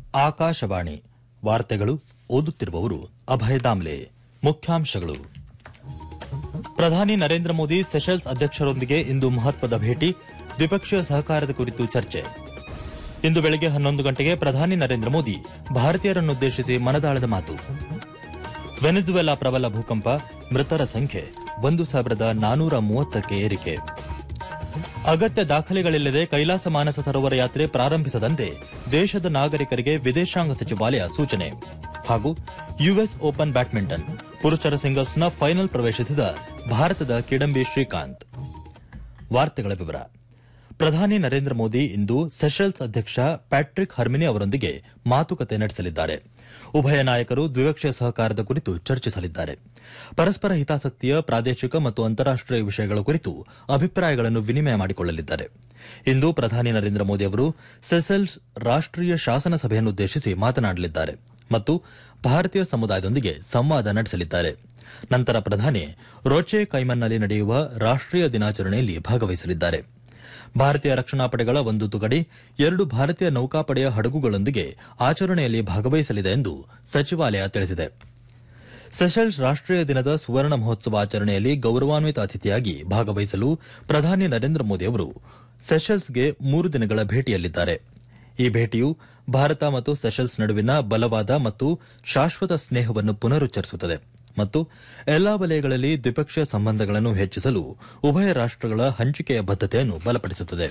ಆಕಾಶವಾಣಿ ವಾರ್ತೆಗಳು ಓದುತ್ತಿರುವವರು ಅಭಯ ದಾಮ್ಲೆ ಮುಖ್ಯಾಂಶಗಳು ಪ್ರಧಾನಿ ನರೇಂದ್ರ ಮೋದಿ ಸೆಷಲ್ಸ್ ಅಧ್ಯಕ್ಷರೊಂದಿಗೆ ಇಂದು ಮಹತ್ವದ ಭೇಟಿ ದ್ವಿಪಕ್ಷೀಯ ಸಹಕಾರದ ಕುರಿತು ಚರ್ಚೆ ಇಂದು ಬೆಳಗ್ಗೆ ಹನ್ನೊಂದು ಗಂಟೆಗೆ ಪ್ರಧಾನಿ ನರೇಂದ್ರ ಮೋದಿ ಭಾರತೀಯರನ್ನುದ್ದೇಶಿಸಿ ಮನದಾಳದ ಮಾತು ವೆನೆಜುವೆಲಾ ಪ್ರಬಲ ಭೂಕಂಪ ಮೃತರ ಸಂಖ್ಯೆ ಒಂದು ಸಾವಿರದ ನಾನೂರ ಮೂವತ್ತಕ್ಕೆ ಏರಿಕೆ ಅಗತ್ಯ ದಾಖಲೆಗಳಿಲ್ಲದೆ ಕೈಲಾಸ ಮಾನಸ ಸರೋವರ ಯಾತ್ರೆ ಪ್ರಾರಂಭಿಸದಂತೆ ದೇಶದ ನಾಗರಿಕರಿಗೆ ವಿದೇಶಾಂಗ ಸಚಿವಾಲಯ ಸೂಚನೆ ಹಾಗೂ ಯುಎಸ್ ಓಪನ್ ಬ್ಯಾಡ್ಮಿಂಟನ್ ಪುರುಷರ ಸಿಂಗಲ್ಸ್ನ ಫೈನಲ್ ಪ್ರವೇಶಿಸಿದ ಭಾರತದ ಕಿಡಂಬಿ ಶ್ರೀಕಾಂತ್ ವಾರ್ತೆಗಳ ವಿವರ ಪ್ರಧಾನಿ ನರೇಂದ್ರ ಮೋದಿ ಇಂದು ಸೆಷಲ್ಸ್ ಅಧ್ಯಕ್ಷ ಪ್ಯಾಟ್ರಿಕ್ ಹರ್ಮಿನಿ ಅವರೊಂದಿಗೆ ಮಾತುಕತೆ ನಡೆಸಲಿದ್ದಾರೆ ಉಭಯ ನಾಯಕರು ದ್ವಿಪಕ್ಷೀಯ ಸಹಕಾರದ ಕುರಿತು ಚರ್ಚಿಸಲಿದ್ದಾರೆ ಪರಸ್ಪರ ಹಿತಾಸಕ್ತಿಯ ಪ್ರಾದೇಶಿಕ ಮತ್ತು ಅಂತಾರಾಷ್ಟೀಯ ವಿಷಯಗಳ ಕುರಿತು ಅಭಿಪ್ರಾಯಗಳನ್ನು ವಿನಿಮಯ ಮಾಡಿಕೊಳ್ಳಲಿದ್ದಾರೆ ಇಂದು ಪ್ರಧಾನಿ ನರೇಂದ್ರ ಮೋದಿ ಅವರು ಸೆಸೆಲ್ಸ್ ರಾಷ್ಟೀಯ ಶಾಸನ ಸಭೆಯನ್ನುದ್ದೇಶಿಸಿ ಮಾತನಾಡಲಿದ್ದಾರೆ ಮತ್ತು ಭಾರತೀಯ ಸಮುದಾಯದೊಂದಿಗೆ ಸಂವಾದ ನಡೆಸಲಿದ್ದಾರೆ ನಂತರ ಪ್ರಧಾನಿ ರೋಚೆ ಕೈಮನ್ನಲ್ಲಿ ನಡೆಯುವ ರಾಷ್ಟೀಯ ದಿನಾಚರಣೆಯಲ್ಲಿ ಭಾಗವಹಿಸಲಿದ್ದಾರೆ ಭಾರತೀಯ ರಕ್ಷಣಾ ಪಡೆಗಳ ಒಂದು ತುಕಡಿ ಎರಡು ಭಾರತೀಯ ನೌಕಾಪಡೆಯ ಹಡಗುಗಳೊಂದಿಗೆ ಆಚರಣೆಯಲ್ಲಿ ಭಾಗವಹಿಸಲಿದೆ ಎಂದು ಸಚಿವಾಲಯ ತಿಳಿಸಿದೆ ಸೆಷಲ್ಸ್ ರಾಷ್ಟೀಯ ದಿನದ ಸುವರ್ಣ ಮಹೋತ್ಸವ ಆಚರಣೆಯಲ್ಲಿ ಗೌರವಾನ್ವಿತ ಅತಿಥಿಯಾಗಿ ಭಾಗವಹಿಸಲು ಪ್ರಧಾನಿ ನರೇಂದ್ರ ಮೋದಿ ಅವರು ಸೆಷಲ್ಸ್ಗೆ ಮೂರು ದಿನಗಳ ಭೇಟಿಯಲ್ಲಿದ್ದಾರೆ ಈ ಭೇಟಿಯು ಭಾರತ ಮತ್ತು ಸೆಷಲ್ಸ್ ನಡುವಿನ ಬಲವಾದ ಮತ್ತು ಶಾಶ್ವತ ಸ್ನೇಹವನ್ನು ಪುನರುಚ್ಚರಿಸುತ್ತದೆ ಮತ್ತು ಎಲ್ಲಾ ವಲಯಗಳಲ್ಲಿ ದ್ವಿಪಕ್ಷೀಯ ಸಂಬಂಧಗಳನ್ನು ಹೆಚ್ಚಿಸಲು ಉಭಯ ರಾಷ್ಟಗಳ ಹಂಚಿಕೆಯ ಬದ್ದತೆಯನ್ನು ಬಲಪಡಿಸುತ್ತದೆ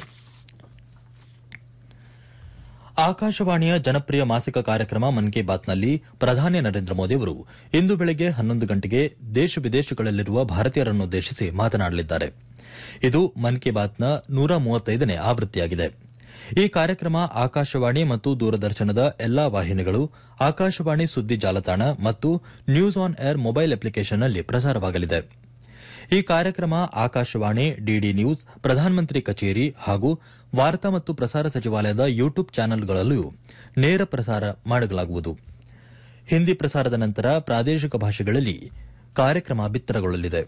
ಆಕಾಶವಾಣಿಯ ಜನಪ್ರಿಯ ಮಾಸಿಕ ಕಾರ್ಯಕ್ರಮ ಮನ್ ಕಿ ಬಾತ್ನಲ್ಲಿ ಪ್ರಧಾನಿ ನರೇಂದ್ರ ಮೋದಿ ಅವರು ಇಂದು ಬೆಳಗ್ಗೆ ಹನ್ನೊಂದು ಗಂಟೆಗೆ ದೇಶ ವಿದೇಶಗಳಲ್ಲಿರುವ ಭಾರತೀಯರನ್ನುದ್ದೇಶಿಸಿ ಮಾತನಾಡಲಿದ್ದಾರೆ ಇದು ಮನ್ ಕಿ ಬಾತ್ನ ನೂರ ಮೂವತ್ತೈದನೇ ಆವೃತ್ತಿಯಾಗಿದೆ ಈ ಕಾರ್ಯಕ್ರಮ ಆಕಾಶವಾಣಿ ಮತ್ತು ದೂರದರ್ಶನದ ಎಲ್ಲಾ ವಾಹಿನಿಗಳು ಆಕಾಶವಾಣಿ ಸುದ್ದಿ ಜಾಲತಾಣ ಮತ್ತು ನ್ಯೂಸ್ ಆನ್ ಏರ್ ಮೊಬೈಲ್ ಅಪ್ಲಿಕೇಶನ್ನಲ್ಲಿ ಪ್ರಸಾರವಾಗಲಿದೆ ಈ ಕಾರ್ಯಕ್ರಮ ಆಕಾಶವಾಣಿ ಡಿಡಿ ನ್ಯೂಸ್ ಪ್ರಧಾನಮಂತ್ರಿ ಕಚೇರಿ ಹಾಗೂ ವಾರ್ತಾ ಮತ್ತು ಪ್ರಸಾರ ಸಚಿವಾಲಯದ ಯೂಟ್ಯೂಬ್ ಚಾನೆಲ್ಗಳಲ್ಲಿಯೂ ನೇರ ಪ್ರಸಾರ ಮಾಡಲಾಗುವುದು ಹಿಂದಿ ಪ್ರಸಾರದ ನಂತರ ಪ್ರಾದೇಶಿಕ ಭಾಷೆಗಳಲ್ಲಿ ಕಾರ್ಯಕ್ರಮ ಬಿತ್ತರಗೊಳ್ಳಲಿದೆ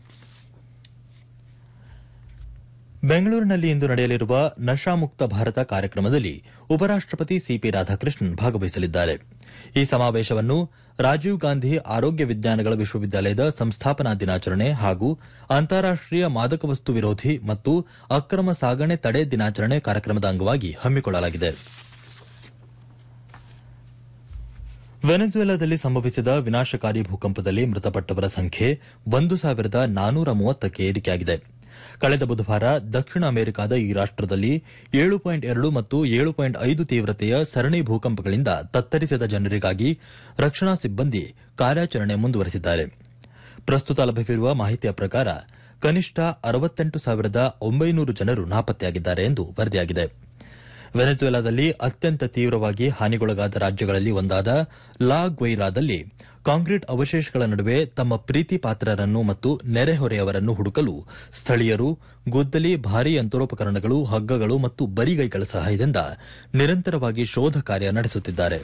ಬೆಂಗಳೂರಿನಲ್ಲಿ ಇಂದು ನಡೆಯಲಿರುವ ನಶಾಮುಕ್ತ ಭಾರತ ಕಾರ್ಯಕ್ರಮದಲ್ಲಿ ಉಪರಾಷ್ಟಪತಿ ಸಿಪಿ ರಾಧಾಕೃಷ್ಣನ್ ಭಾಗವಹಿಸಲಿದ್ದಾರೆ ಈ ಸಮಾವೇಶವನ್ನು ರಾಜೀವ್ ಗಾಂಧಿ ಆರೋಗ್ಯ ವಿಜ್ಞಾನಗಳ ವಿಶ್ವವಿದ್ಯಾಲಯದ ಸಂಸ್ಥಾಪನಾ ದಿನಾಚರಣೆ ಹಾಗೂ ಅಂತಾರಾಷ್ಟೀಯ ಮಾದಕ ವಸ್ತು ವಿರೋಧಿ ಮತ್ತು ಅಕ್ರಮ ಸಾಗಣೆ ತಡೆ ದಿನಾಚರಣೆ ಕಾರ್ಯಕ್ರಮದ ಅಂಗವಾಗಿ ಹಮ್ಮಿಕೊಳ್ಳಲಾಗಿದೆ ವೆನೆಜುವೆಲಾದಲ್ಲಿ ಸಂಭವಿಸಿದ ವಿನಾಶಕಾರಿ ಭೂಕಂಪದಲ್ಲಿ ಮೃತಪಟ್ಟವರ ಸಂಖ್ಯೆ ಒಂದು ಸಾವಿರದ ನಾನೂರ ಮೂವತ್ತಕ್ಕೆ ಏರಿಕೆಯಾಗಿದೆ ಕಳೆದ ಬುಧವಾರ ದಕ್ಷಿಣ ಅಮೆರಿಕಾದ ಈ ರಾಷ್ಟದಲ್ಲಿ ಏಳು ಪಾಯಿಂಟ್ ಎರಡು ಮತ್ತು ಏಳು ಪಾಯಿಂಟ್ ಐದು ತೀವ್ರತೆಯ ಸರಣಿ ಭೂಕಂಪಗಳಿಂದ ತತ್ತರಿಸಿದ ಜನರಿಗಾಗಿ ರಕ್ಷಣಾ ಸಿಬ್ಬಂದಿ ಕಾರ್ಯಾಚರಣೆ ಮುಂದುವರೆಸಿದ್ದಾರೆ ಪ್ರಸ್ತುತ ಲಭ್ಯವಿರುವ ಮಾಹಿತಿಯ ಪ್ರಕಾರ ಕನಿಷ್ಠ ಅರವತ್ತೆಂಟು ಸಾವಿರದ ಒಂಬೈನೂರು ಜನರು ನಾಪತ್ತೆಯಾಗಿದ್ದಾರೆ ಎಂದು ವರದಿಯಾಗಿದೆ ವೆನೆಜುವೆಲಾದಲ್ಲಿ ಅತ್ಯಂತ ತೀವ್ರವಾಗಿ ಹಾನಿಗೊಳಗಾದ ರಾಜ್ಯಗಳಲ್ಲಿ ಒಂದಾದ ಲಾ ಗ್ವೈರಾದಲ್ಲಿ ಕಾಂಕ್ರೀಟ್ ಅವಶೇಷಗಳ ನಡುವೆ ತಮ್ಮ ಪ್ರೀತಿ ಪಾತ್ರರನ್ನು ಮತ್ತು ನೆರೆಹೊರೆಯವರನ್ನು ಹುಡುಕಲು ಸ್ಥಳೀಯರು ಗುದ್ದಲಿ ಭಾರೀ ಯಂತ್ರೋಪಕರಣಗಳು ಹಗ್ಗಗಳು ಮತ್ತು ಬರಿಗೈಗಳ ಸಹಾಯದಿಂದ ನಿರಂತರವಾಗಿ ಶೋಧ ಕಾರ್ಯ ನಡೆಸುತ್ತಿದ್ದಾರೆ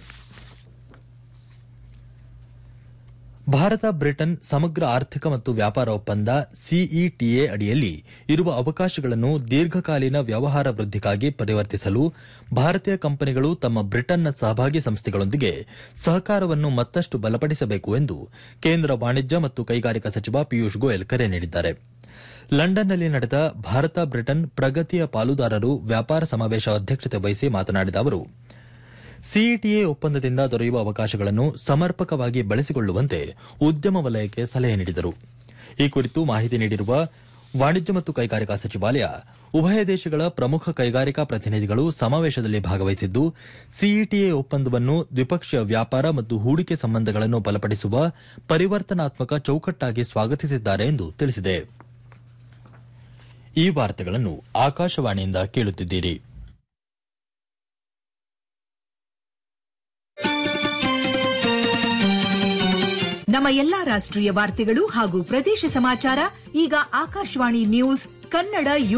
ಭಾರತ ಬ್ರಿಟನ್ ಸಮಗ್ರ ಆರ್ಥಿಕ ಮತ್ತು ವ್ಯಾಪಾರ ಒಪ್ಪಂದ ಸಿಇಟಿಎ ಅಡಿಯಲ್ಲಿ ಇರುವ ಅವಕಾಶಗಳನ್ನು ದೀರ್ಘಕಾಲೀನ ವ್ಯವಹಾರ ವೃದ್ಧಿಗಾಗಿ ಪರಿವರ್ತಿಸಲು ಭಾರತೀಯ ಕಂಪನಿಗಳು ತಮ್ಮ ಬ್ರಿಟನ್ನ ಸಹಭಾಗಿ ಸಂಸ್ಥೆಗಳೊಂದಿಗೆ ಸಹಕಾರವನ್ನು ಮತ್ತಷ್ಟು ಬಲಪಡಿಸಬೇಕು ಎಂದು ಕೇಂದ್ರ ವಾಣಿಜ್ಯ ಮತ್ತು ಕೈಗಾರಿಕಾ ಸಚಿವ ಪಿಯೂಷ್ ಗೋಯಲ್ ಕರೆ ನೀಡಿದ್ದಾರೆ ಲಂಡನ್ನಲ್ಲಿ ನಡೆದ ಭಾರತ ಬ್ರಿಟನ್ ಪ್ರಗತಿಯ ಪಾಲುದಾರರು ವ್ಯಾಪಾರ ಸಮಾವೇಶ ಅಧ್ಯಕ್ಷತೆ ವಹಿಸಿ ಮಾತನಾಡಿದ ಅವರು ಸಿಇಟಿಎ ಒಪ್ಪಂದದಿಂದ ದೊರೆಯುವ ಅವಕಾಶಗಳನ್ನು ಸಮರ್ಪಕವಾಗಿ ಬಳಸಿಕೊಳ್ಳುವಂತೆ ಉದ್ಯಮ ವಲಯಕ್ಕೆ ಸಲಹೆ ನೀಡಿದರು ಈ ಕುರಿತು ಮಾಹಿತಿ ನೀಡಿರುವ ವಾಣಿಜ್ಯ ಮತ್ತು ಕೈಗಾರಿಕಾ ಸಚಿವಾಲಯ ಉಭಯ ದೇಶಗಳ ಪ್ರಮುಖ ಕೈಗಾರಿಕಾ ಪ್ರತಿನಿಧಿಗಳು ಸಮಾವೇಶದಲ್ಲಿ ಭಾಗವಹಿಸಿದ್ದು ಸಿಇಟಿಎ ಒಪ್ಪಂದವನ್ನು ದ್ವಿಪಕ್ಷೀಯ ವ್ಯಾಪಾರ ಮತ್ತು ಹೂಡಿಕೆ ಸಂಬಂಧಗಳನ್ನು ಬಲಪಡಿಸುವ ಪರಿವರ್ತನಾತ್ಮಕ ಚೌಕಟ್ಟಾಗಿ ಸ್ವಾಗತಿಸಿದ್ದಾರೆ ಎಂದು ತಿಳಿಸಿದೆ ಈ ವಾರ್ತೆಗಳನ್ನು ಆಕಾಶವಾಣಿಯಿಂದ ಕೇಳುತ್ತಿದ್ದೀರಿ ನಮ್ಮ ಎಲ್ಲಾ ರಾಷ್ಟ್ರೀಯ ವಾರ್ತೆಗಳು ಹಾಗೂ ಪ್ರದೇಶ ಸಮಾಚಾರ ಈಗ ಆಕಾಶವಾಣಿ ನ್ಯೂಸ್ ಕನ್ನಡ